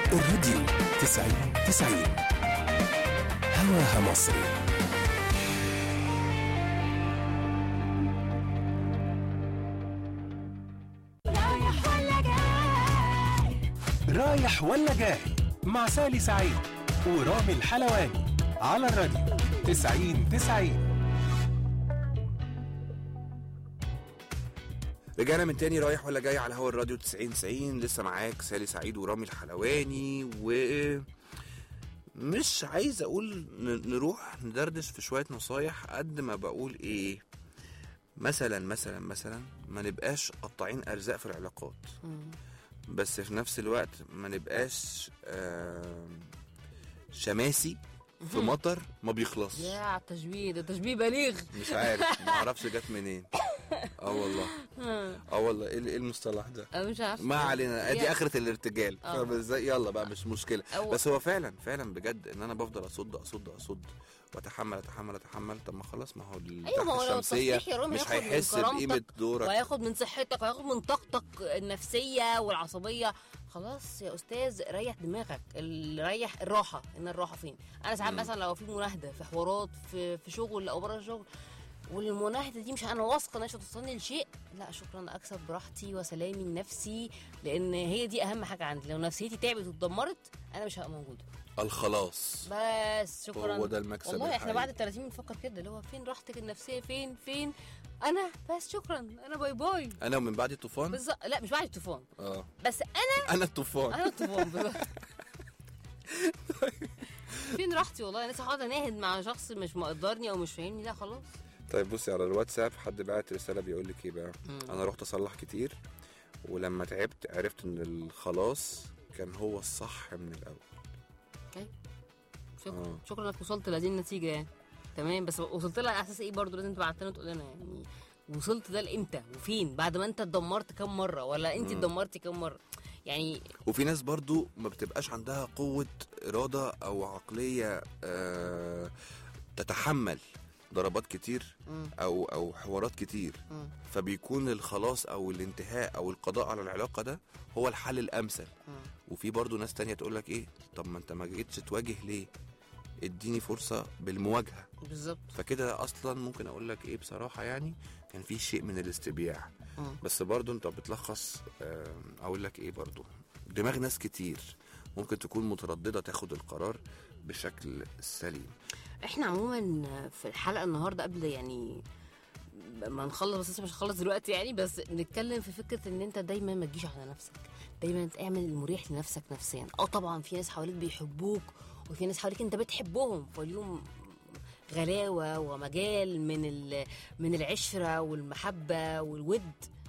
الراديو تسعين تسعين هواها مصري رايح ولا جاي رايح ولا جاي مع سالي سعيد ورامي الحلواني على الراديو تسعين تسعين رجعنا من تاني رايح ولا جاي على هوا الراديو 90 90 لسه معاك سالي سعيد ورامي الحلواني و مش عايز اقول ن- نروح ندردش في شويه نصايح قد ما بقول ايه مثلا مثلا مثلا ما نبقاش قطاعين ارزاق في العلاقات بس في نفس الوقت ما نبقاش آم، شماسي في مطر ما بيخلصش يا على التشبيه ده تشبيه بليغ مش عارف ما اعرفش جت منين اه والله اه والله ايه إيه المصطلح ده انا مش عارفه ما علينا ادي يا- اخره الارتجال آه. فاهم ازاي يلا بقى مش مشكله أو- بس هو فعلا فعلا بجد ان انا بفضل اصد اصد اصد واتحمل اتحمل اتحمل طب ما خلاص ما هو ال- ايوه ما تحت هو لو الشمسيه التصريح يا رامي مش هياخد من هيحس بقيمه كرامتك دورك وهياخد من صحتك وهياخد من طاقتك النفسيه والعصبيه خلاص يا استاذ ريح دماغك ال- ريح الراحه ان الراحه فين انا ساعات مثلا لو في مناهده في حوارات في في شغل او بره الشغل والمناهده دي مش انا واثقه انها مش هتوصلني لشيء لا شكرا اكسب براحتي وسلامي النفسي لان هي دي اهم حاجه عندي لو نفسيتي تعبت واتدمرت انا مش هبقى موجوده الخلاص بس شكرا هو ده المكسب والله احنا الحقيقي. بعد ال 30 بنفكر كده اللي هو فين راحتك النفسيه فين فين انا بس شكرا انا باي باي انا ومن بعد الطوفان بالظبط لا مش بعد الطوفان اه بس انا انا الطوفان انا الطوفان بالظبط فين راحتي والله انا لسه هقعد اناهد مع شخص مش مقدرني او مش فاهمني لا خلاص طيب بصي على الواتساب حد بعت رساله بيقول لك ايه بقى انا رحت اصلح كتير ولما تعبت عرفت ان الخلاص كان هو الصح من الاول اوكي شكرا آه. شكرا انك وصلت لهذه النتيجه يعني تمام بس وصلت لها على اساس ايه برضه لازم تبعت لنا تقول لنا يعني وصلت ده لامتى وفين بعد ما انت اتدمرت كام مره ولا انت اتدمرتي كام مره يعني وفي ناس برضو ما بتبقاش عندها قوة إرادة أو عقلية آه تتحمل ضربات كتير أو أو حوارات كتير مم. فبيكون الخلاص أو الانتهاء أو القضاء على العلاقة ده هو الحل الأمثل وفي برضو ناس تانية تقول لك إيه طب ما أنت ما جيتش تواجه ليه اديني فرصة بالمواجهة بالظبط فكده اصلا ممكن اقول لك ايه بصراحه يعني كان في شيء من الاستبياع مم. بس برضو انت بتلخص آم، اقول لك ايه برضو دماغ ناس كتير ممكن تكون متردده تاخد القرار بشكل سليم احنا عموما في الحلقه النهارده قبل يعني ما نخلص بس لسه مش هنخلص دلوقتي يعني بس نتكلم في فكره ان انت دايما ما تجيش على نفسك دايما اعمل المريح لنفسك نفسيا اه طبعا في ناس حواليك بيحبوك وفي ناس حواليك انت بتحبهم فاليوم غلاوه ومجال من ال- من العشره والمحبه والود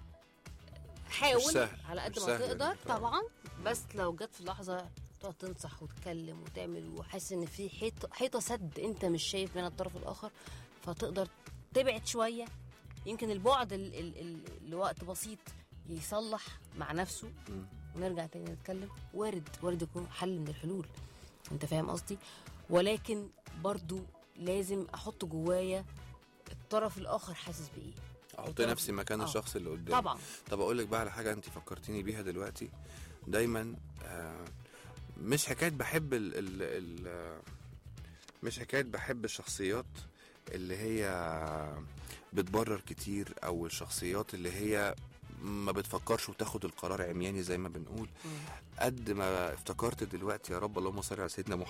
حاول سهل، على قد مش ما سهل تقدر طبعاً. طبعا بس لو جت في لحظه تقعد تنصح وتتكلم وتعمل وحاسس ان في حيطه حيطه سد انت مش شايف منها الطرف الاخر فتقدر تبعد شويه يمكن البعد ال ال ال لوقت بسيط يصلح مع نفسه ونرجع تاني نتكلم وارد وارد يكون حل من الحلول انت فاهم قصدي ولكن برضو لازم احط جوايا الطرف الاخر حاسس بايه احط الطرف- نفسي مكان آه. الشخص اللي قدامي طبعا طب اقول لك بقى على حاجه انت فكرتيني بيها دلوقتي دايما آه مش حكايه بحب ال ال ال آه، مش حكايه بحب الشخصيات اللي هي بتبرر كتير او الشخصيات اللي هي ما بتفكرش وتاخد القرار عمياني زي ما بنقول قد ما افتكرت دلوقتي يا رب اللهم صل على سيدنا محمد